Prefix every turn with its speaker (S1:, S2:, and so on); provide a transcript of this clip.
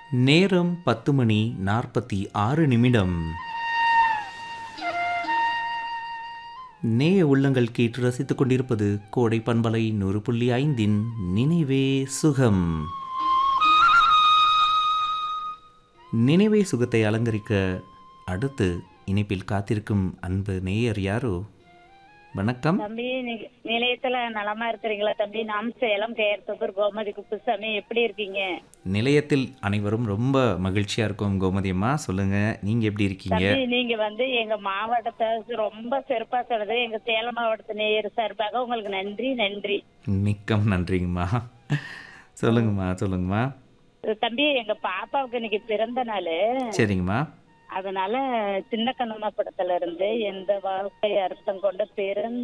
S1: நேரம் பத்து மணி நாற்பத்தி ஆறு நிமிடம் நேய உள்ளங்கள் கேட்டு ரசித்துக் கொண்டிருப்பது கோடை பண்பலை நூறு புள்ளி ஐந்தின் நினைவே சுகம் நினைவே சுகத்தை அலங்கரிக்க அடுத்து இணைப்பில் காத்திருக்கும் அன்பு நேயர் யாரோ வணக்கம்
S2: தம்பி நீ- நிலையத்துல நலமா இருக்கிறீங்களா தம்பி நாம் சேலம் கேர்த்தபுர் கோமதி குப்புசாமி எப்படி இருக்கீங்க
S1: நிலையத்தில் அனைவரும் ரொம்ப மகிழ்ச்சியா இருக்கும் கோமதி அம்மா சொல்லுங்க நீங்க எப்படி இருக்கீங்க
S2: தம்பி நீங்க வந்து எங்க மாவட்டத்தை ரொம்ப சிறப்பா சொல்றது எங்க சேலம் மாவட்டத்து நேயர் சார்பாக உங்களுக்கு நன்றி நன்றி
S1: மிக்கம் நன்றிங்கம்மா சொல்லுங்கம்மா சொல்லுங்கம்மா
S2: தம்பி எங்க பாப்பாவுக்கு இன்னைக்கு பிறந்த நாள்
S1: சரிங்கம்மா
S2: அதனால சின்ன கண்ணம்மா படத்துல இருந்து எந்த வாழ்க்கை அர்த்தம் கொண்ட பிறந்த